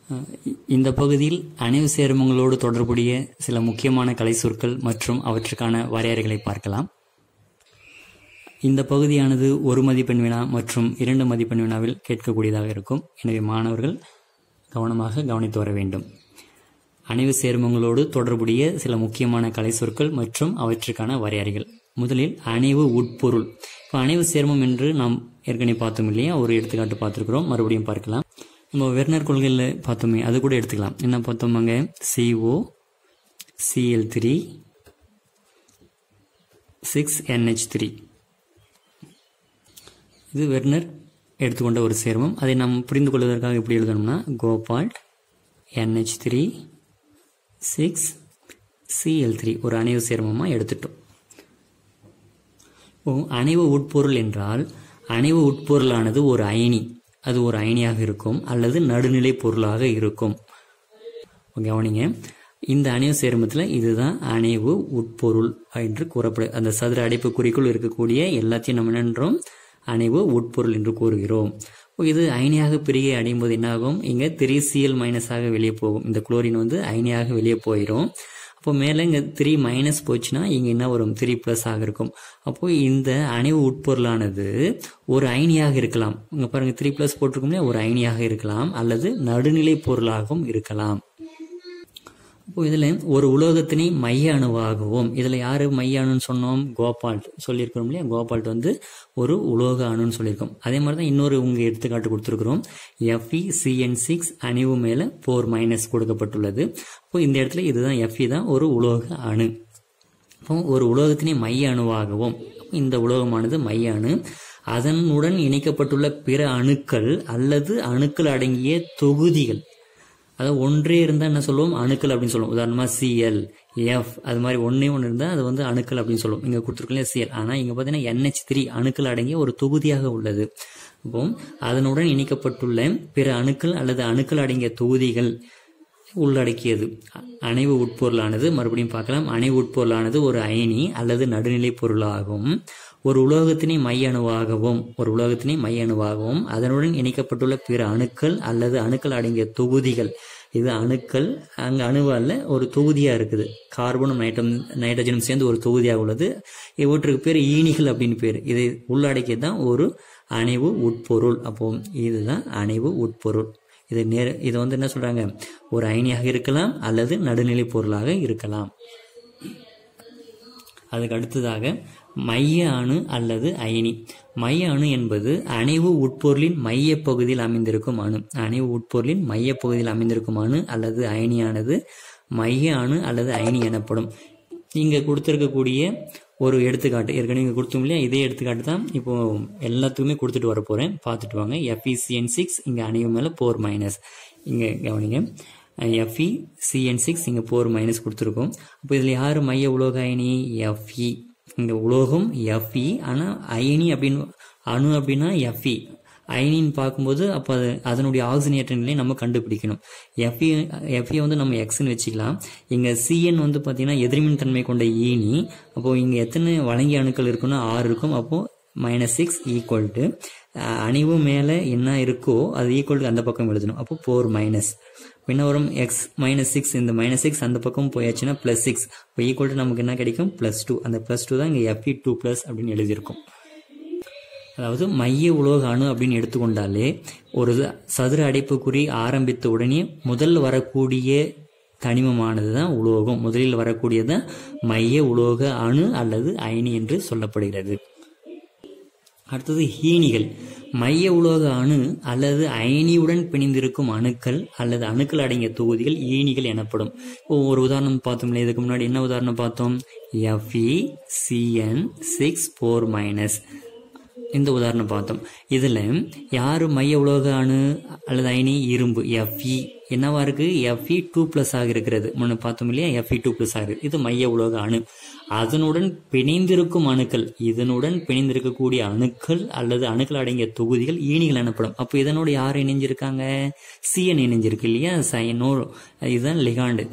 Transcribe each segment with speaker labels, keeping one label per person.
Speaker 1: அஹ் இ- இந்த பகுதியில் அணைவு சேர்மங்களோடு தொடர்புடைய சில முக்கியமான கலை சொற்கள் மற்றும் அவற்றுக்கான வரையறைகளை பார்க்கலாம் இந்த பகுதியானது ஒரு மதிப்பெண் வினா மற்றும் இரண்டு மதிப்பெண் வினாவில் கேட்கக்கூடியதாக இருக்கும் எனவே மாணவர்கள் கவனமாக கவனித்து வர வேண்டும் அணைவு சேர்மங்களோடு தொடர்புடைய சில முக்கியமான கலை சொற்கள் மற்றும் அவற்றுக்கான வரையறைகள் முதலில் அணைவு உட்பொருள் இப்போ அணைவு சேர்மம் என்று நாம் ஏற்கனவே பார்த்தோம் இல்லையா ஒரு எடுத்துக்காட்டு பார்த்துருக்குறோம் மறுபடியும் பார்க்கலாம் நம்ம வெர்னர் கொள்கையில் பார்த்தோமே அது கூட எடுத்துக்கலாம் என்ன பார்த்தோம் அங்கே C O C L three six N H three இது வெர்னர் எடுத்துக்கொண்ட ஒரு சேர்மம் அதை நாம் புரிந்து கொள்வதற்காக எப்படி எழுதணும்னா cobalt N H three six C L three ஒரு அணைவு சேர்மமாக எடுத்துட்டோம் இப்போ அணைவு உட்பொருள் என்றால் அணைவு உட்பொருளானது ஒரு அயனி அது ஒரு அயனியாக இருக்கும் அல்லது நடுநிலை பொருளாக இருக்கும் கவனிங்க இந்த அணைவு சேர்மத்தில் இதுதான் அணைவு உட்பொருள் என்று கூறப்படு அந்த சதுர அடைப்புக்குறிக்குள் இருக்கக்கூடிய எல்லாத்தையும் நம்ம என்னன்றோம் அணைவு உட்பொருள் என்று கூறுகிறோம் இப்போ இது அயனியாக பிரிகை அடையும் போது என்னாகும் இங்கே த்ரீ சிஎல் மைனஸாக வெளியே போகும் இந்த குளோரின் வந்து அயனியாக வெளியே போயிடும் அப்போ மேலே இங்கே த்ரீ மைனஸ் போச்சுன்னா இங்கே என்ன வரும் த்ரீ ப்ளஸ் ஆக இருக்கும் அப்போ இந்த அணைவு உட்பொருளானது ஒரு அயனியாக இருக்கலாம் இங்கே பாருங்க த்ரீ ப்ளஸ் போட்டிருக்கோம் இல்லையா ஒரு அயனியாக இருக்கலாம் அல்லது நடுநிலை பொருளாகவும் இருக்கலாம் இப்போ இதில் ஒரு உலோகத்தினை மைய அணுவாகவும் இதில் யார் மைய அணுன்னு சொன்னோம் கோபால்ட் சொல்லியிருக்கிறோம் இல்லையா கோபால்ட் வந்து ஒரு உலோக அணுன்னு சொல்லியிருக்கோம் அதே மாதிரி தான் இன்னொரு உங்கள் எடுத்துக்காட்டு கொடுத்துருக்குறோம் எஃப்இ சிஎன் சிக்ஸ் அணிவு மேலே போர் மைனஸ் கொடுக்கப்பட்டுள்ளது இப்போ இந்த இடத்துல இதுதான் எஃப்இ தான் ஒரு உலோக அணு இப்போ ஒரு உலோகத்தினை மைய அணுவாகவும் இந்த உலோகமானது மைய அணு அதனுடன் இணைக்கப்பட்டுள்ள பிற அணுக்கள் அல்லது அணுக்கள் அடங்கிய தொகுதிகள் அதாவது ஒன்றே இருந்தால் என்ன சொல்லுவோம் அணுக்கள் அப்படின்னு சொல்லுவோம் உதாரணமாக சிஎல் எஃப் அது மாதிரி ஒன்றே ஒன்று இருந்தால் அது வந்து அணுக்கள் அப்படின்னு சொல்லுவோம் இங்கே கொடுத்துருக்கோம் சிஎல் ஆனால் இங்கே பார்த்தீங்கன்னா என்ஹெச் த்ரீ அணுக்கள் அடங்கிய ஒரு தொகுதியாக உள்ளது இப்போ அதனுடன் இணைக்கப்பட்டுள்ள பிற அணுக்கள் அல்லது அணுக்கள் அடங்கிய தொகுதிகள் உள்ளடக்கியது அ- அணைவு உட்பொருளானது மறுபடியும் பார்க்கலாம் அணைவு உட்பொருளானது ஒரு அயனி அல்லது நடுநிலை பொருளாகும் ஒரு உலோகத்தினை மைய அணுவாகவும் ஒரு உலோகத்தினை மைய அணுவாகவும் அதனுடன் இணைக்கப்பட்டுள்ள பிற அணுக்கள் அல்லது அணுக்கள் அடங்கிய தொகுதிகள் இது அணுக்கள் அங்கே அணுவு அல்ல ஒரு தொகுதியாக இருக்குது கார்பனும் நைட்ரம் நைட்ரஜனும் சேர்ந்து ஒரு தொகுதியாக உள்ளது இவற்றுக்கு பேர் ஈனிகள் அப்படின்னு பேர் இதை உள்ளடக்கியது தான் ஒரு அணைவு உட்பொருள் அப்போ இதுதான் அணைவு உட்பொருள் இது நேர இது வந்து என்ன சொல்றாங்க ஒரு அயனியாக இருக்கலாம் அல்லது நடுநிலை பொருளாக இருக்கலாம் அதுக்கு அடுத்ததாக மைய அணு அல்லது அயனி மைய அணு என்பது அணைவு உட்பொருளின் மைய பகுதியில் அமைந்திருக்கும் அணு அணைவு உட்பொருளின் மைய பகுதியில் அமைந்திருக்கும் அணு அல்லது அயனியானது மைய அணு அல்லது அயனி எனப்படும் இங்க கொடுத்திருக்கக்கூடிய ஒரு எடுத்துக்காட்டு ஏற்கனவே இங்க கொடுத்தோம் இல்லையா இதே எடுத்துக்காட்டு தான் இப்போ எல்லாத்துக்குமே கொடுத்துட்டு வர போறேன் பார்த்துட்டு வாங்க எஃப்இசிஎன் சிக்ஸ் இங்க அணைவு மேல போர் மைனஸ் இங்க கவனிங்க எஃப்இ சிஎன் சிக்ஸ் இங்கே போர் மைனஸ் கொடுத்துருக்கோம் அப்போ இதில் யார் மைய உலோக அயனி எஃப்இ இங்கே உலோகம் எஃப்இ ஆனால் அயனி அப்படின்னு அணு அப்படின்னா எஃப்இ அயனின்னு பார்க்கும்போது அப்போ அது அதனுடைய ஆக்சிஜனேற்ற நிலையை நம்ம கண்டுபிடிக்கணும் எஃப்இ எஃப்இ வந்து நம்ம எக்ஸ்ன்னு வச்சுக்கலாம் இங்கே சிஎன் வந்து பார்த்தீங்கன்னா எதிர்மின் தன்மை கொண்ட ஈனி அப்போது இங்கே எத்தனை வழங்கிய அணுக்கள் இருக்குன்னா ஆறு இருக்கும் அப்போது மைனஸ் சிக்ஸ் ஈக்குவல் டு அணிவு மேலே என்ன இருக்கோ அது ஈக்குவல் டு அந்த பக்கம் எழுதணும் அப்போ போர் மைனஸ் என்ன வரும் எக்ஸ் மைனஸ் சிக்ஸ் இந்த மைனஸ் சிக்ஸ் அந்த பக்கம் போயாச்சுன்னா ப்ளஸ் சிக்ஸ் இப்போ ஈக்குவல் டு நமக்கு என்ன கிடைக்கும் ப்ளஸ் டூ அந்த ப்ளஸ் டூ தான் இங்கே எஃப்இ டூ ப்ளஸ் அப்படின்னு எழுதியிருக்கும் அதாவது மைய உலோக அணு அப்படின்னு எடுத்துக்கொண்டாலே ஒரு சதுர அடைப்புக்குறி ஆரம்பித்த உடனே முதல் வரக்கூடிய தனிமமானது தான் உலோகம் முதலில் வரக்கூடியது மைய உலோக அணு அல்லது அயனி என்று சொல்லப்படுகிறது அடுத்தது ஹீனிகள் மைய உலோக அணு அல்லது அயனியுடன் பிணைந்திருக்கும் அணுக்கள் அல்லது அணுக்கள் அடங்கிய தொகுதிகள் ஈனிகள் எனப்படும் இப்போ ஒரு உதாரணம் பார்த்தோம்ல இதுக்கு முன்னாடி என்ன உதாரணம் பார்த்தோம் F E C N six four minus இந்த உதாரணம் பார்த்தோம் இதுல யாரு மைய உலோக அணு அல்லது அயனி இரும்பு எஃப்இ என்னவா இருக்கு எஃப்இ டூ பிளஸ் ஆக இருக்கிறது முன்ன பார்த்தோம் இல்லையா எஃப்இ டூ பிளஸ் ஆகுது இது மைய உலோக அணு அதனுடன் பிணைந்திருக்கும் அணுக்கள் இதனுடன் பிணைந்திருக்கக்கூடிய அணுக்கள் அல்லது அணுக்கள் அடங்கிய தொகுதிகள் ஈனிகள் எனப்படும் அப்போ இதனோட யார் இணைஞ்சிருக்காங்க சிஎன் இணைஞ்சிருக்கு இல்லையா சயனோ இதுதான் லிகாண்டு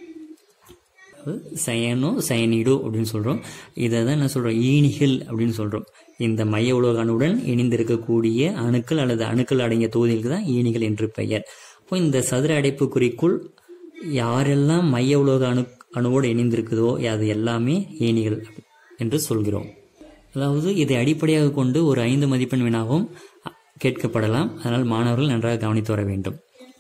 Speaker 1: சயனோ சயனிடோ அப்படின்னு சொல்கிறோம் இதை தான் என்ன சொல்கிறோம் ஈனிகள் அப்படின்னு சொல்கிறோம் இந்த மைய உலோக அணுவுடன் இணைந்திருக்கக்கூடிய அணுக்கள் அல்லது அணுக்கள் அடங்கிய தொகுதிகளுக்கு தான் ஈனிகள் என்று பெயர் இப்போ இந்த சதுர அடைப்புக்குறிக்குள் யாரெல்லாம் மைய உலோக அணு அணுவோடு இணைந்திருக்குதோ அது எல்லாமே ஏணிகள் என்று சொல்கிறோம் அதாவது இதை அடிப்படையாக கொண்டு ஒரு ஐந்து மதிப்பெண் வினாவும் கேட்கப்படலாம் அதனால் மாணவர்கள் நன்றாக கவனித்து வர வேண்டும்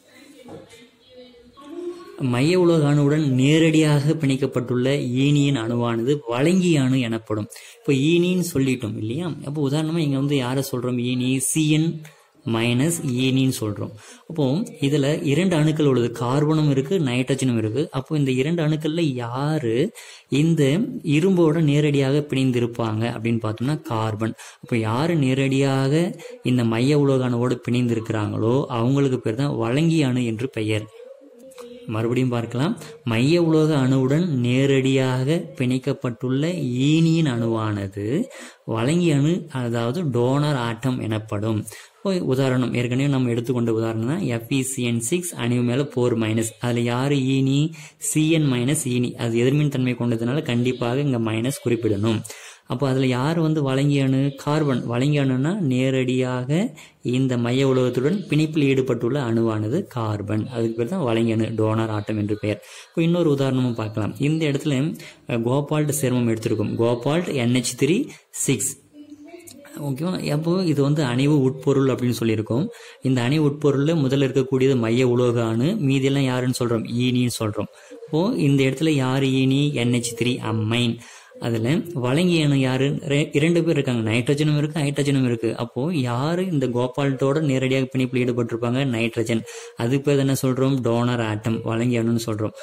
Speaker 1: மைய உலோக அணுவுடன் நேரடியாக பிணைக்கப்பட்டுள்ள ஈனியின் அணுவானது வழங்கிய அணு எனப்படும் இப்போ ஈனின்னு சொல்லிட்டோம் இல்லையா அப்போ உதாரணமாக இங்கே வந்து யாரை சொல்கிறோம் ஈனி சிஎன் மைனஸ் ஈனின்னு சொல்கிறோம் அப்போ இதில் இரண்டு அணுக்கள் உள்ளது கார்பனும் இருக்குது நைட்ரஜனும் இருக்குது அப்போ இந்த இரண்டு அணுக்களில் யார் இந்த இரும்போட நேரடியாக பிணைந்திருப்பாங்க அப்படின்னு பார்த்தோம்னா கார்பன் அப்போ யார் நேரடியாக இந்த மைய உலோக அணுவோடு பிணைந்திருக்கிறாங்களோ அவங்களுக்கு பேர் தான் வழங்கிய அணு என்று பெயர் மறுபடியும் பார்க்கலாம் மைய உலோக அணுவுடன் நேரடியாக பிணைக்கப்பட்டுள்ள ஈனியின் அணுவானது வழங்கிய அணு அதாவது டோனர் ஆட்டம் எனப்படும் இப்போ உதாரணம் ஏற்கனவே நம்ம எடுத்துக்கொண்ட உதாரணம் தான் எஃப்இசிஎன் சிக்ஸ் அணிவு மேலே போர் மைனஸ் அதில் யார் ஈனி சிஎன் மைனஸ் ஈனி அது எதிர்மின் தன்மை கொண்டதுனால கண்டிப்பாக இங்கே மைனஸ் குறிப்பிடணும் அப்போ அதில் யார் வந்து வழங்கிய அணு கார்பன் வழங்கிய அணுனா நேரடியாக இந்த மைய உலகத்துடன் பிணைப்பில் ஈடுபட்டுள்ள அணுவானது கார்பன் அதுக்கு பேர் தான் வழங்கிய அணு டோனர் ஆட்டம் என்று பெயர் இப்போ இன்னொரு உதாரணமும் பார்க்கலாம் இந்த இடத்துல கோபால்ட் சேர்மம் எடுத்திருக்கும் கோபால்ட் என்ஹெச் த்ரீ சிக்ஸ் ஓகேவா அப்போ இது வந்து அணைவு உட்பொருள் அப்படின்னு சொல்லியிருக்கோம் இந்த அணைவு உட்பொருளில் முதல்ல இருக்கக்கூடியது மைய உலோக அணு மீதியெல்லாம் யாருன்னு சொல்கிறோம் ஈனின்னு சொல்கிறோம் இப்போ இந்த இடத்துல யார் ஈனி என்ஹெச் த்ரீ அம்மைன் அதில் வழங்கிய அணு யாரு இரண்டு பேர் இருக்காங்க நைட்ரஜனும் இருக்கு ஹைட்ரஜனும் இருக்கு அப்போ யாரு இந்த கோபால்ட்டோட நேரடியாக பிணைப்பில் ஈடுபட்டிருப்பாங்க நைட்ரஜன் அதுக்கு பேர் என்ன சொல்றோம் டோனர் ஆட்டம் வழங்கிய அணுன்னு சொல்றோம்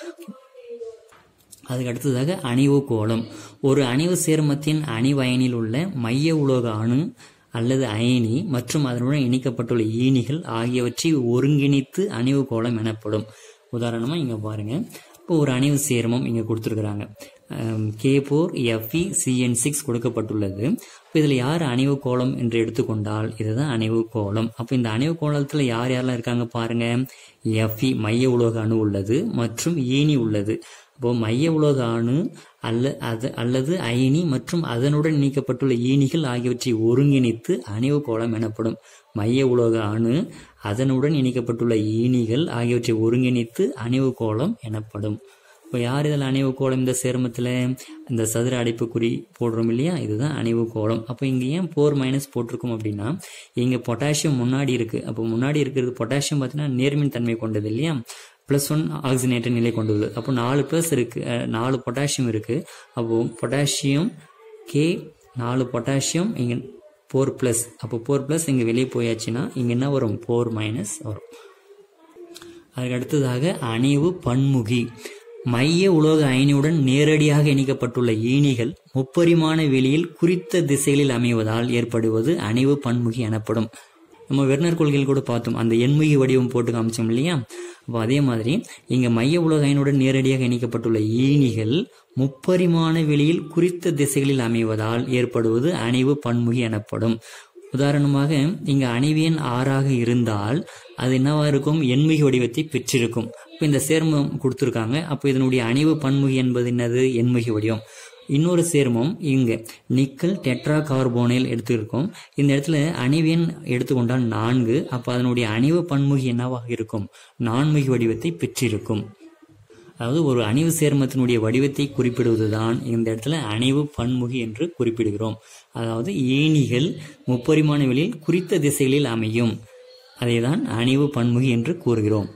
Speaker 1: அதுக்கு அடுத்ததாக அணிவு கோலம் ஒரு அணிவு சேர்மத்தின் அணிவயனில் உள்ள மைய உலோக அணு அல்லது அயனி மற்றும் அதனுடன் இணைக்கப்பட்டுள்ள ஈனிகள் ஆகியவற்றை ஒருங்கிணைத்து அணிவு கோலம் எனப்படும் உதாரணமாக இங்கே பாருங்க இப்போ ஒரு அணிவு சேர்மம் இங்கே கொடுத்துருக்குறாங்க K four F E C N six கொடுக்கப்பட்டுள்ளது இப்போ இதில் யார் அணிவு கோலம் என்று எடுத்துக்கொண்டால் இதுதான் அணிவு கோலம் அப்போ இந்த அணிவு கோலத்தில் யார் யாரெல்லாம் இருக்காங்க பாருங்க எஃப்இ மைய உலோக அணு உள்ளது மற்றும் ஈனி உள்ளது இப்போ மைய உலோக அணு அல்ல அது அல்லது அயனி மற்றும் அதனுடன் இணைக்கப்பட்டுள்ள ஈனிகள் ஆகியவற்றை ஒருங்கிணைத்து அணிவு கோலம் எனப்படும் மைய உலோக அணு அதனுடன் இணைக்கப்பட்டுள்ள ஈனிகள் ஆகியவற்றை ஒருங்கிணைத்து அணிவு கோலம் எனப்படும் இப்போ யார் இதில் அணைவு கோலம் இந்த சேர்மத்தில் இந்த சதுர அடைப்புக்குறி போடுறோம் இல்லையா இதுதான் அணைவு கோலம் அப்போ இங்கே ஏன் போர் மைனஸ் போட்டிருக்கோம் அப்படின்னா இங்கே பொட்டாசியம் முன்னாடி இருக்குது அப்போ முன்னாடி இருக்கிறது பொட்டாசியம் பார்த்தீங்கன்னா நேர்மின் தன்மை கொண்டது இல்லையா ப்ளஸ் ஒன் ஆக்சினேட்டர் நிலை கொண்டது அப்போ நாலு ப்ளஸ் இருக்குது நாலு பொட்டாசியம் இருக்குது அப்போது பொட்டாசியம் கே நாலு பொட்டாசியம் இங்கே போர் ப்ளஸ் அப்போ போர் ப்ளஸ் இங்கே வெளியே போயாச்சுன்னா இங்கே என்ன வரும் போர் மைனஸ் வரும் அதுக்கு அடுத்ததாக அணைவு பன்முகி மைய உலோக அயனியுடன் நேரடியாக இணைக்கப்பட்டுள்ள ஈனிகள் முப்பரிமாண வெளியில் குறித்த திசைகளில் அமைவதால் ஏற்படுவது அணைவு பன்முகி எனப்படும் நம்ம வெர்னர் கொள்கையில் கூட பார்த்தோம் அந்த எண்முகி வடிவம் போட்டு காமிச்சோம் இல்லையா அப்போ அதே மாதிரி இங்கே மைய உலக அயனுடன் நேரடியாக இணைக்கப்பட்டுள்ள ஈனிகள் முப்பரிமாண வெளியில் குறித்த திசைகளில் அமைவதால் ஏற்படுவது அணைவு பன்முகி எனப்படும் உதாரணமாக இங்க அணிவியன் ஆறாக இருந்தால் அது என்னவா இருக்கும் எண்மிகு வடிவத்தை பெற்றிருக்கும் இப்போ இந்த சேர்மம் கொடுத்துருக்காங்க அப்போ இதனுடைய அணிவு பன்முகி என்பது என்னது எண்மிகு வடிவம் இன்னொரு சேர்மம் இங்க நிக்கல் டெட்ரா கார்போனைல் எடுத்துருக்கோம் இந்த இடத்துல அணிவியன் எடுத்துக்கொண்டால் நான்கு அப்போ அதனுடைய அணிவு பன்முகி என்னவாக இருக்கும் நான்முகி வடிவத்தை பெற்றிருக்கும் அதாவது ஒரு அணிவு சேர்மத்தினுடைய வடிவத்தை குறிப்பிடுவதுதான் இந்த இடத்துல அணிவு பன்முகி என்று குறிப்பிடுகிறோம் அதாவது ஏணிகள் முப்பரிமாண வெளியில் குறித்த திசைகளில் அமையும் அதைதான் அணிவு பன்முகி என்று கூறுகிறோம்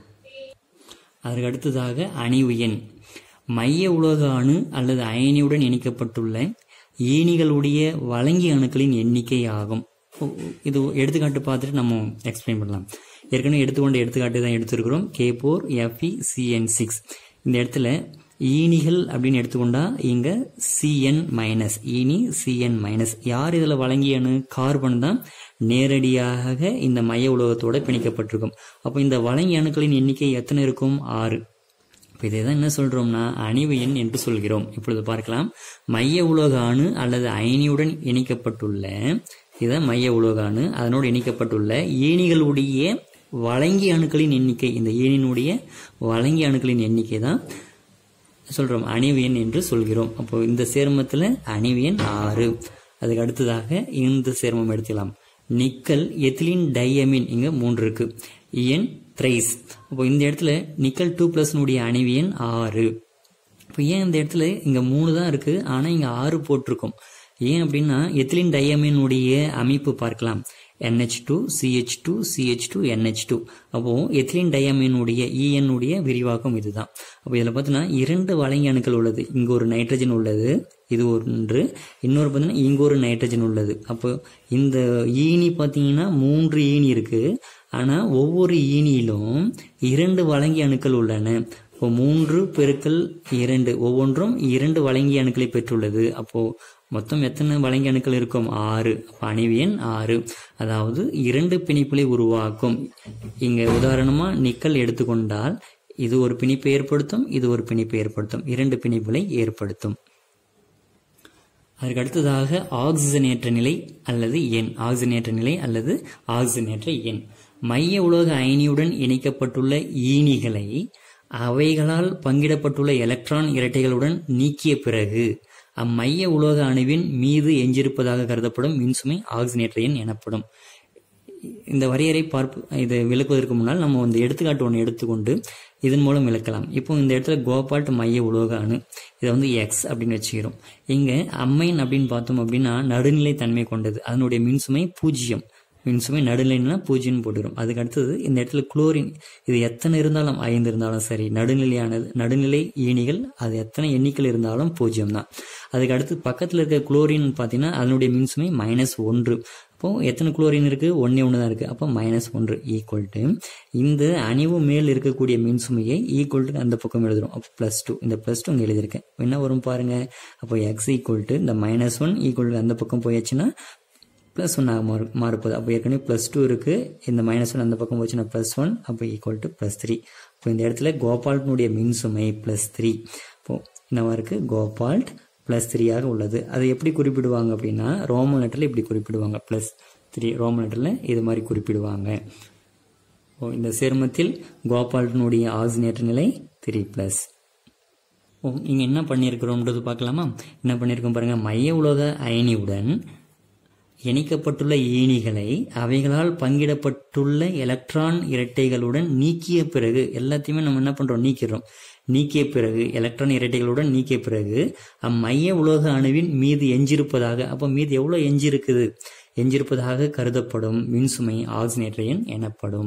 Speaker 1: அதற்கு அடுத்ததாக அணிவு எண் மைய உலோக அணு அல்லது அயனியுடன் இணைக்கப்பட்டுள்ள ஏணிகளுடைய வழங்கிய அணுக்களின் எண்ணிக்கை ஆகும் இது எடுத்துக்காட்டு பார்த்துட்டு நம்ம எக்ஸ்பிளைன் பண்ணலாம் ஏற்கனவே எடுத்துக்கொண்ட எடுத்துக்காட்டு தான் எடுத்திருக்கிறோம் K four F E C N six இந்த இடத்துல ஈனிகள் அப்படின்னு எடுத்துக்கொண்டா இங்க சிஎன் மைனஸ் ஈனி சிஎன் மைனஸ் யார் இதில் வழங்கிய அணு கார்பன் தான் நேரடியாக இந்த மைய உலோகத்தோட பிணைக்கப்பட்டிருக்கும் அப்போ இந்த வழங்கிய அணுக்களின் எண்ணிக்கை எத்தனை இருக்கும் ஆறு இப்போ இதை தான் என்ன சொல்கிறோம்னா அணிவு எண் என்று சொல்கிறோம் இப்பொழுது பார்க்கலாம் மைய உலோக அணு அல்லது அயனியுடன் இணைக்கப்பட்டுள்ள இதான் மைய உலோக அணு அதனோடு இணைக்கப்பட்டுள்ள ஏணிகளுடைய வழங்கிய அணுக்களின் எண்ணிக்கை இந்த ஏனினுடைய வழங்கிய அணுக்களின் எண்ணிக்கை தான் சொல்கிறோம் அணிவு எண் என்று சொல்கிறோம் அப்போ இந்த சேர்மத்தில் அணிவு எண் ஆறு அதுக்கு அடுத்ததாக இந்த சேர்மம் எடுத்துக்கலாம் நிக்கல் எத்திலின் டையமின் இங்கே மூன்று இருக்கு எண் த்ரைஸ் அப்போ இந்த இடத்துல நிக்கல் டூ பிளஸ்னுடைய அணிவு எண் ஆறு இப்போ ஏன் இந்த இடத்துல இங்க மூணு தான் இருக்கு ஆனா இங்க ஆறு போட்டிருக்கோம் ஏன் அப்படின்னா எத்திலின் டையமினுடைய அமைப்பு பார்க்கலாம் NH2 two C H two C H two N H two அப்போ எத்திலின் டையமினுடைய EN உடைய விரிவாக்கம் இதுதான் அப்போ இதில் பார்த்தீங்கன்னா இரண்டு வளைய அணுக்கள் உள்ளது இங்க ஒரு நைட்ரஜன் உள்ளது இது ஒன்று இன்னொரு பார்த்தீங்கன்னா இங்க ஒரு நைட்ரஜன் உள்ளது அப்போ இந்த ஈனி பார்த்தீங்கன்னா மூன்று ஈனி இருக்கு ஆனா ஒவ்வொரு ஈனியிலும் இரண்டு வழங்கிய அணுக்கள் உள்ளன இப்போ மூன்று பெருக்கல் இரண்டு ஒவ்வொன்றும் இரண்டு வழங்கிய அணுக்களை பெற்றுள்ளது அப்போ மொத்தம் எத்தனை வழங்கிய அணுக்கள் இருக்கும் ஆறு அப்போ அணிவு எண் ஆறு அதாவது இரண்டு பிணைப்புகளை உருவாக்கும் இங்க உதாரணமா நிக்கல் எடுத்துக்கொண்டால் இது ஒரு பிணைப்பை ஏற்படுத்தும் இது ஒரு பிணைப்பை ஏற்படுத்தும் இரண்டு பிணைப்புகளை ஏற்படுத்தும் அதற்கு அடுத்ததாக ஆக்சிஜனேற்ற நிலை அல்லது எண் ஆக்சிஜனேற்ற நிலை அல்லது ஆக்சிஜனேற்ற எண் மைய உலோக அயனியுடன் இணைக்கப்பட்டுள்ள ஈனிகளை அவைகளால் பங்கிடப்பட்டுள்ள எலக்ட்ரான் இரட்டைகளுடன் நீக்கிய பிறகு அம்மைய உலோக அணுவின் மீது எஞ்சிருப்பதாக கருதப்படும் மின்சுமை ஆக்சிஜனேற்ற எண் எனப்படும் இந்த வரையறை பார்ப்பு இதை விளக்குவதற்கு முன்னால் நம்ம இந்த எடுத்துக்காட்டு ஒன்று எடுத்துக்கொண்டு இதன் மூலம் விளக்கலாம் இப்போ இந்த இடத்துல கோபால்ட் மைய உலோக அணு இதை வந்து எக்ஸ் அப்படின்னு வச்சுக்கிறோம் இங்க அம்மைன் அப்படின்னு பார்த்தோம் அப்படின்னா நடுநிலை தன்மை கொண்டது அதனுடைய மின்சுமை பூஜ்ஜியம் மின்சுமை நடுநிலைன்னா பூஜ்ஜியம் போட்டுரும் அதுக்கு அடுத்தது இந்த இடத்துல குளோரின் இது எத்தனை இருந்தாலும் ஐந்து இருந்தாலும் சரி நடுநிலையானது நடுநிலை ஈனிகள் அது எத்தனை எண்ணிக்கையில் இருந்தாலும் பூஜ்ஜியம் தான் அதுக்கு அடுத்து பக்கத்தில் இருக்க குளோரின் பார்த்தீங்கன்னா அதனுடைய மின்சுமை மைனஸ் ஒன்று அப்போ எத்தனை குளோரின் இருக்கு ஒன்னே ஒன்று தான் இருக்கு அப்போ மைனஸ் ஒன்று ஈக்குவல் டு இந்த அணிவு மேல் இருக்கக்கூடிய மின்சுமையை ஈக்குவல் டு அந்த பக்கம் எழுதுறோம் அப்போ பிளஸ் டூ இந்த பிளஸ் டூ இங்கே எழுதியிருக்கேன் என்ன வரும் பாருங்க அப்போ எக்ஸ் ஈக்குவல் டு இந்த மைனஸ் ஒன் ஈக்குவல் டு அந்த பக்கம் போயாச்சுன்னா ப்ளஸ் ஒன்னாக மாறு மாறுப்போகுது அப்போ ஏற்கனவே ப்ளஸ் டூ இருக்குது இந்த மைனஸ் ஒன் அந்த பக்கம் போச்சுன்னா ப்ளஸ் ஒன் அப்போ ஈக்குவல் டு ப்ளஸ் த்ரீ இப்போ இந்த இடத்துல கோபால்ட்னுடைய மின்சுமை ப்ளஸ் த்ரீ இப்போ என்னவா இருக்குது கோபால்ட் ப்ளஸ் த்ரீயாக உள்ளது அதை எப்படி குறிப்பிடுவாங்க அப்படின்னா ரோமன் லெட்டரில் இப்படி குறிப்பிடுவாங்க ப்ளஸ் த்ரீ ரோமன் லெட்டரில் இது மாதிரி குறிப்பிடுவாங்க ஓ இந்த சேர்மத்தில் கோபால்ட்னுடைய ஆக்சினேற்ற நிலை த்ரீ ப்ளஸ் ஓ இங்கே என்ன பண்ணியிருக்கிறோம்ன்றது பார்க்கலாமா என்ன பண்ணியிருக்கோம் பாருங்கள் மைய உலோக அயனியுடன் இணைக்கப்பட்டுள்ள ஈனிகளை அவைகளால் பங்கிடப்பட்டுள்ள எலக்ட்ரான் இரட்டைகளுடன் நீக்கிய பிறகு எல்லாத்தையுமே நம்ம என்ன பண்றோம் நீக்கிறோம் நீக்கிய பிறகு எலக்ட்ரான் இரட்டைகளுடன் நீக்கிய பிறகு அம்மைய உலோக அணுவின் மீது எஞ்சிருப்பதாக அப்போ மீது எவ்வளவு எஞ்சிருக்குது எஞ்சிருப்பதாக கருதப்படும் மின்சுமை ஆக்சினேட்ரியன் எனப்படும்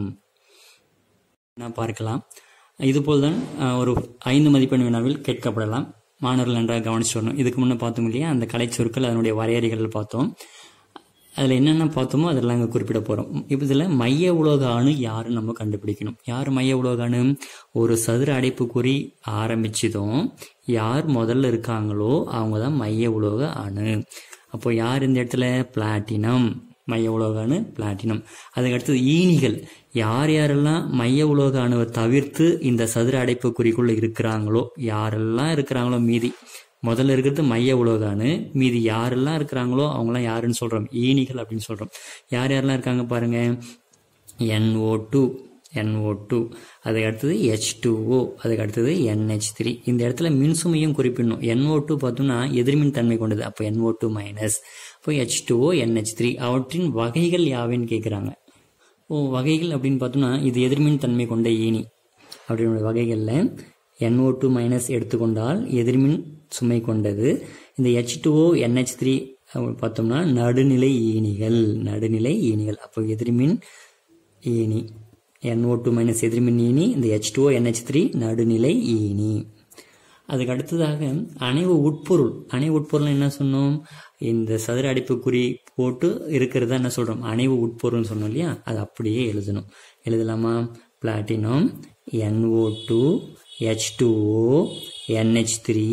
Speaker 1: நான் பார்க்கலாம் இதுபோல்தான் அஹ், ஒரு ஐந்து மதிப்பெண் வினாவில் கேட்கப்படலாம் மாணவர்கள் நன்றாக கவனிச்சு வரணும் இதுக்கு முன்னே பார்த்தோம் இல்லையா அந்த கலை சொற்கள் அதனுடைய வரையறைகள் பார்த்தோம் அதில் என்னென்ன பார்த்தோமோ அதெல்லாம் இங்கே குறிப்பிட போகிறோம் இப்போ இதில் மைய உலோக அணு யாருன்னு நம்ம கண்டுபிடிக்கணும் யார் மைய உலோக அணு ஒரு சதுர அடைப்புக்குறி ஆரம்பிச்சதும் யார் முதல்ல இருக்காங்களோ அவங்க தான் மைய உலோக அணு அப்போ யார் இந்த இடத்துல பிளாட்டினம் மைய உலோக அணு பிளாட்டினம் அதுக்கு அடுத்தது ஈனிகள் யார் யாரெல்லாம் மைய உலோக அணுவை தவிர்த்து இந்த சதுர அடைப்புக்குறிக்குள்ள இருக்கிறாங்களோ யாரெல்லாம் இருக்கிறாங்களோ மீதி முதல்ல இருக்கிறது மைய உலோக அணு மீதி யாரெல்லாம் இருக்கிறாங்களோ அவங்களாம் யாருன்னு சொல்றோம் ஈனிகள் அப்படின்னு சொல்றோம் யார் யாரெல்லாம் இருக்காங்க பாருங்க NO2 டூ NO2 டூ அதுக்கு அடுத்தது ஹெச் டூஓ அதுக்கு அடுத்தது NH3 த்ரீ இந்த இடத்துல மின்சுமையும் குறிப்பிடணும் NO2 டூ பார்த்தோம்னா எதிர்மின் தன்மை கொண்டது அப்போ NO2 டூ மைனஸ் இப்போ ஹெச் டூஓ NH3 த்ரீ அவற்றின் வகைகள் யாவைன்னு கேட்குறாங்க ஓ வகைகள் அப்படின்னு பார்த்தோம்னா இது எதிர்மின் தன்மை கொண்ட ஈனி அப்படின்ற வகைகளில் NO2 டூ மைனஸ் எடுத்துக்கொண்டால் எதிர்மின் சுமை கொண்டது இந்த ஹெச் டூஓ NH3 த்ரீ பார்த்தோம்னா நடுநிலை ஈனிகள் நடுநிலை ஈனிகள் அப்போ எதிர்மின் ஈனி NO2 டூ மைனஸ் எதிர்மின் ஈனி இந்த ஹெச் டூஓ NH3 த்ரீ நடுநிலை ஈனி அதுக்கு அடுத்ததாக அணைவு உட்பொருள் அணைவு உட்பொருள் என்ன சொன்னோம் இந்த சதுர அடைப்புக்குறி போட்டு இருக்கிறதா என்ன சொல்றோம் அணைவு உட்பொருள்னு சொன்னோம் இல்லையா அது அப்படியே எழுதணும் எழுதலாமா platinum NO2 two H two O N H three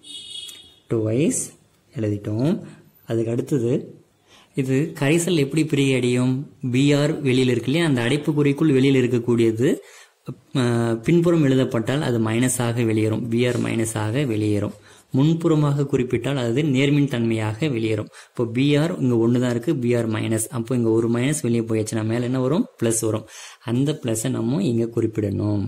Speaker 1: twice எழுதிட்டோம் அதுக்கு அடுத்தது இது கரைசல் எப்படி பிரிகை அடையும் பிஆர் வெளியில் இருக்கு இல்லையா அந்த அடைப்புக்குறிக்குள் வெளியில் இருக்கக்கூடியது அஹ், பின்புறம் எழுதப்பட்டால் அது மைனஸாக வெளியேறும் பிஆர் மைனஸாக வெளியேறும் முன்புறமாக குறிப்பிட்டால் அது நேர்மின் தன்மையாக வெளியேறும் இப்போ பிஆர் இங்க ஒன்று தான் இருக்கு பிஆர் மைனஸ் அப்போ இங்க ஒரு மைனஸ் வெளியே போயாச்சுன்னா மேல என்ன வரும் பிளஸ் வரும் அந்த பிளஸை நம்ம இங்க குறிப்பிடணும்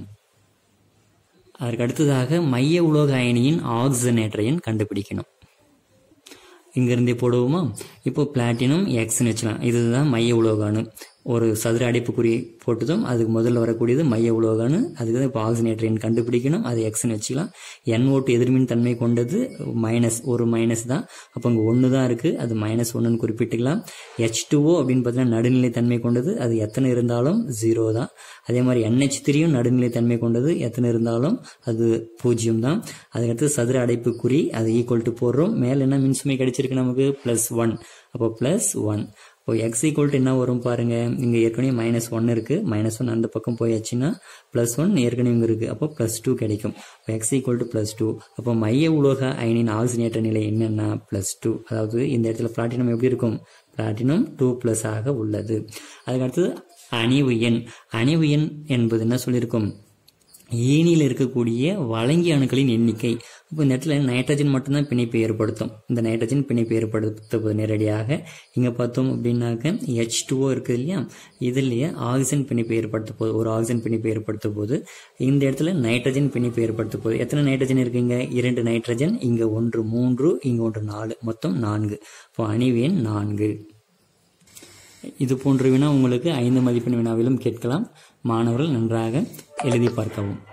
Speaker 1: அதற்கு அடுத்ததாக மைய உலோக அயனியின் ஆக்சிஜனேட்டரையும் கண்டுபிடிக்கணும் இங்கிருந்தே போடுவோமா இப்போ பிளாட்டினம் எக்ஸ்னு வச்சுக்கலாம் இதுதான் மைய உலோக அணு ஒரு சதுர அடைப்புக்குறி போட்டதும் அதுக்கு முதல்ல வரக்கூடியது மைய உலோகம்னு அதுக்கு தான் இப்போ ஆக்சிஜனேட்டர் எண் கண்டுபிடிக்கணும் அது எக்ஸ்னு வச்சுக்கலாம் என் ஓட்டு எதிர்மின் தன்மை கொண்டது மைனஸ் ஒரு மைனஸ் தான் அப்போ இங்கே ஒன்று தான் இருக்குது அது மைனஸ் ஒன்றுன்னு குறிப்பிட்டுக்கலாம் ஹெச் டூஓ அப்படின்னு பார்த்தீங்கன்னா நடுநிலை தன்மை கொண்டது அது எத்தனை இருந்தாலும் ஜீரோ தான் அதே மாதிரி என்ஹெச் த்ரீயும் நடுநிலை தன்மை கொண்டது எத்தனை இருந்தாலும் அது பூஜ்ஜியம் தான் அதுக்கடுத்து சதுர அடைப்புக்குறி அது ஈக்குவல் டு போடுறோம் மேலே என்ன மின்சுமை கிடைச்சிருக்கு நமக்கு ப்ளஸ் ஒன் அப்போ ப்ளஸ் ஒன் இப்போ எக்ஸ் ஈக்குவல் டு என்ன வரும் பாருங்க இங்கே ஏற்கனவே மைனஸ் ஒன் இருக்கு மைனஸ் ஒன் அந்த பக்கம் போயாச்சுன்னா ப்ளஸ் ஒன் ஏற்கனவே இங்கே இருக்கு அப்போ ப்ளஸ் டூ கிடைக்கும் இப்போ x equal to plus two அப்போ மைய உலோக அயனின் ஆக்சிஜனேற்ற நிலை என்னன்னா ப்ளஸ் டூ அதாவது இந்த இடத்துல பிளாட்டினம் எப்படி இருக்கும் பிளாட்டினம் டூ ப்ளஸ் ஆக உள்ளது அதுக்கடுத்தது அணிவு எண் அணிவு எண் என்பது என்ன சொல்லியிருக்கும் ஏனியில் இருக்கக்கூடிய வழங்கிய அணுக்களின் எண்ணிக்கை இப்போ இந்த இடத்துல நைட்ரஜன் மட்டும்தான் பிணைப்பை ஏற்படுத்தும் இந்த நைட்ரஜன் பிணைப்பை ஏற்படுத்த நேரடியாக இங்கே பார்த்தோம் அப்படின்னாக்க ஹெச் டூஓ இருக்குது இல்லையா இதுலேயே ஆக்சிஜன் பிணைப்பை ஏற்படுத்த போது ஒரு ஆக்சிஜன் பிணைப்பை ஏற்படுத்த போது இந்த இடத்துல நைட்ரஜன் பிணைப்பை ஏற்படுத்த போது எத்தனை நைட்ரஜன் இருக்குங்க இரண்டு நைட்ரஜன் இங்கே ஒன்று மூன்று இங்கே ஒன்று நாலு மொத்தம் நான்கு இப்போ அணிவு எண் நான்கு இது போன்ற வினா உங்களுக்கு ஐந்து மதிப்பெண் வினாவிலும் கேட்கலாம் மாணவர்கள் நன்றாக எழுதி பார்க்கவும்